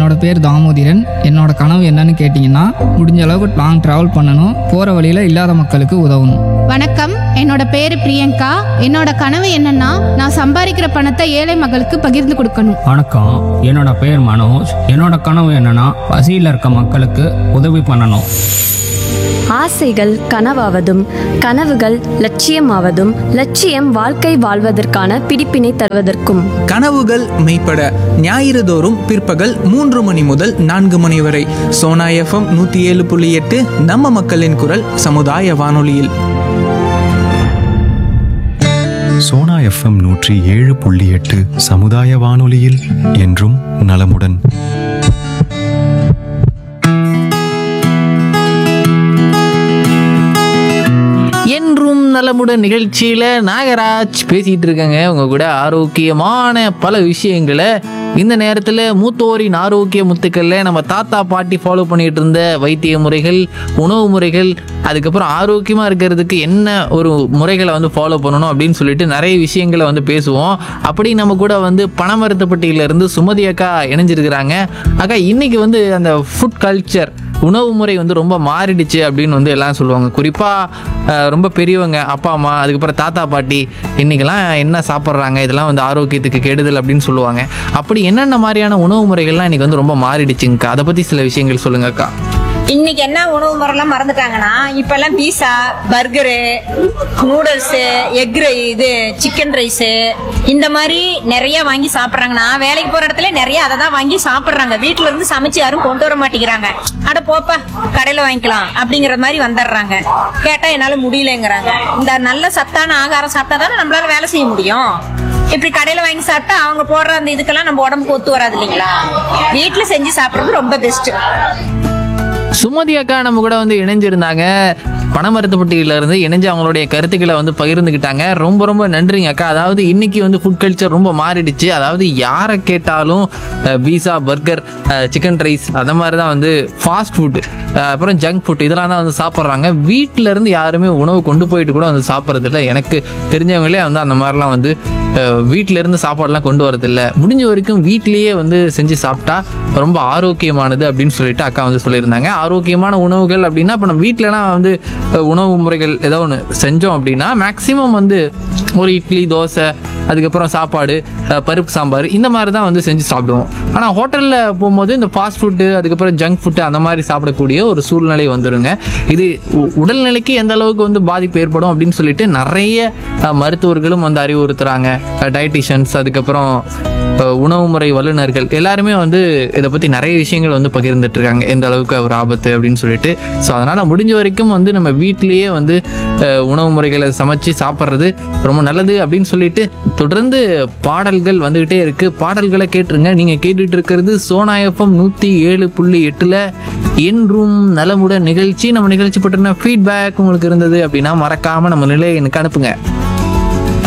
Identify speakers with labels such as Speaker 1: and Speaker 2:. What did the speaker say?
Speaker 1: என்னோட பேர் தாமோதிரன் என்னோட கனவு என்னன்னு கேட்டிங்கன்னா முடிஞ்ச அளவுக்கு லாங் ட்ராவல் பண்ணணும் போகிற வழியில் இல்லாத மக்களுக்கு உதவணும்
Speaker 2: வணக்கம் என்னோட பேரு பிரியங்கா என்னோட கனவு என்னன்னா நான் சம்பாதிக்கிற பணத்தை ஏழை மக்களுக்கு பகிர்ந்து கொடுக்கணும்
Speaker 3: வணக்கம் என்னோட பேர் மனோஜ் என்னோட கனவு என்னன்னா பசியில் இருக்க மக்களுக்கு உதவி பண்ணணும்
Speaker 4: ஆசைகள் கனவாவதும் கனவுகள் லட்சியமாவதும் லட்சியம் வாழ்க்கை வாழ்வதற்கான பிடிப்பினை தருவதற்கும்
Speaker 5: கனவுகள் மெய்ப்பட ஞாயிறு தோறும் பிற்பகல் மூன்று மணி முதல் நான்கு மணி வரை சோனா எஃப்எம் நூற்றி ஏழு புள்ளி எட்டு நம்ம மக்களின் குரல் சமுதாய வானொலியில்
Speaker 6: சோனா எஃப்எம் நூற்றி ஏழு புள்ளி எட்டு சமுதாய வானொலியில் என்றும் நலமுடன்
Speaker 7: என்றும் நலமுடன் நிகழ்ச்சியில் நாகராஜ் பேசிகிட்டு இருக்கேங்க உங்க கூட ஆரோக்கியமான பல விஷயங்களை இந்த நேரத்தில் மூத்தோரின் ஆரோக்கிய முத்துக்களில் நம்ம தாத்தா பாட்டி ஃபாலோ பண்ணிட்டு இருந்த வைத்திய முறைகள் உணவு முறைகள் அதுக்கப்புறம் ஆரோக்கியமாக இருக்கிறதுக்கு என்ன ஒரு முறைகளை வந்து ஃபாலோ பண்ணணும் அப்படின்னு சொல்லிட்டு நிறைய விஷயங்களை வந்து பேசுவோம் அப்படி நம்ம கூட வந்து பணமருத்துப்பட்டியிலேருந்து சுமதி அக்கா இணைஞ்சிருக்கிறாங்க அக்கா இன்னைக்கு வந்து அந்த ஃபுட் கல்ச்சர் உணவு முறை வந்து ரொம்ப மாறிடுச்சு அப்படின்னு வந்து எல்லாம் சொல்லுவாங்க குறிப்பாக ரொம்ப பெரியவங்க அப்பா அம்மா அதுக்கப்புறம் தாத்தா பாட்டி இன்னைக்கெல்லாம் என்ன சாப்பிட்றாங்க இதெல்லாம் வந்து ஆரோக்கியத்துக்கு கெடுதல் அப்படின்னு சொல்லுவாங்க அப்படி என்னென்ன மாதிரியான உணவு முறைகள்லாம் இன்னைக்கு வந்து ரொம்ப மாறிடுச்சுங்கக்கா அதை பற்றி சில விஷயங்கள் சொல்லுங்கக்கா
Speaker 8: இன்னைக்கு என்ன உணவு முறைலாம் மறந்துட்டாங்கன்னா இப்ப எல்லாம் பீஸா பர்கரு நூடுல்ஸ் எக் இது சிக்கன் ரைஸ் இந்த மாதிரி நிறைய வாங்கி சாப்பிடுறாங்க நான் வேலைக்கு போற இடத்துல நிறைய அதை தான் வாங்கி சாப்பிடுறாங்க வீட்டுல இருந்து சமைச்சு யாரும் கொண்டு வர மாட்டேங்கிறாங்க அட போப்பா கடையில வாங்கிக்கலாம் அப்படிங்கிற மாதிரி வந்துடுறாங்க கேட்டா என்னால முடியலங்கிறாங்க இந்த நல்ல சத்தான ஆகாரம் சாப்பிட்டா தானே நம்மளால வேலை செய்ய முடியும் இப்படி கடையில வாங்கி சாப்பிட்டா அவங்க போடுற அந்த இதுக்கெல்லாம் நம்ம உடம்புக்கு ஒத்து வராது இல்லைங்களா வீட்டுல செஞ்சு சாப்பிடுறது ரொம்ப பெஸ்ட்
Speaker 7: சுமதி அக்கா நம்ம கூட வந்து இணைஞ்சிருந்தாங்க பணமருத்துப்பட்டியில இருந்து இணைஞ்சு அவங்களுடைய கருத்துக்களை வந்து பகிர்ந்துக்கிட்டாங்க ரொம்ப ரொம்ப நன்றிங்க அக்கா அதாவது இன்னைக்கு வந்து ஃபுட் கல்ச்சர் ரொம்ப மாறிடுச்சு அதாவது யாரை கேட்டாலும் பீஸா பர்கர் சிக்கன் ரைஸ் அந்த மாதிரி தான் வந்து ஃபாஸ்ட் ஃபுட் அப்புறம் ஜங்க் ஃபுட் இதெல்லாம் தான் வந்து சாப்பிட்றாங்க வீட்டில இருந்து யாருமே உணவு கொண்டு போயிட்டு கூட வந்து சாப்பிட்றது இல்லை எனக்கு தெரிஞ்சவங்களே வந்து அந்த மாதிரிலாம் வந்து அஹ், வீட்ல இருந்து சாப்பாடுலாம் கொண்டு வரதில்ல முடிஞ்ச வரைக்கும் வீட்லயே வந்து செஞ்சு சாப்பிட்டா ரொம்ப ஆரோக்கியமானது அப்படின்னு சொல்லிட்டு அக்கா வந்து சொல்லியிருந்தாங்க ஆரோக்கியமான உணவுகள் அப்படின்னா இப்போ நம்ம வீட்டிலலாம் வந்து அஹ், உணவு முறைகள் ஏதோ ஒன்று செஞ்சோம் அப்படின்னா மேக்ஸிமம் வந்து ஒரு இட்லி தோசை அதுக்கப்புறம் சாப்பாடு அஹ், பருப்பு சாம்பார் இந்த மாதிரி தான் வந்து செஞ்சு சாப்பிடுவோம் ஆனால் ஹோட்டலில் போகும்போது இந்த ஃபாஸ்ட் ஃபுட்டு அதுக்கப்புறம் ஜங்க் ஃபுட்டு அந்த மாதிரி சாப்பிடக்கூடிய ஒரு சூழ்நிலை வந்துருங்க இது உ- உடல்நிலைக்கு எந்த அளவுக்கு வந்து பாதிப்பு ஏற்படும் அப்படின்னு சொல்லிட்டு நிறைய அஹ், மருத்துவர்களும் வந்து அறிவுறுத்துறாங்க டயட்டிஷியன்ஸ் அதுக்கப்புறம் அஹ், உணவு முறை வல்லுநர்கள் எல்லாருமே வந்து இதை பற்றி நிறைய விஷயங்கள் வந்து பகிர்ந்துட்டு இருக்காங்க எந்த அளவுக்கு ஒரு ஆபத்து அப்படின்னு சொல்லிட்டு ஸோ அதனால் முடிஞ்ச வரைக்கும் வந்து நம்ம வீட்டிலேயே வந்து அஹ், உணவு முறைகளை சமைச்சு சாப்பிட்றது ரொம்ப நல்லது அப்படின்னு சொல்லிட்டு தொடர்ந்து பாடல்கள் வந்துகிட்டே இருக்கு பாடல்களை கேட்டுருங்க நீங்கள் கேட்டுட்டு இருக்கிறது சோனா எஃப்எம் நூற்றி ஏழு புள்ளி எட்டில் என்றும் நலமுடன் நிகழ்ச்சி நம்ம நிகழ்ச்சி பற்றின ஃபீட்பேக் உங்களுக்கு இருந்தது அப்படின்னா மறக்காமல் நம்ம நிலையை எனக்கு அனுப்புங்க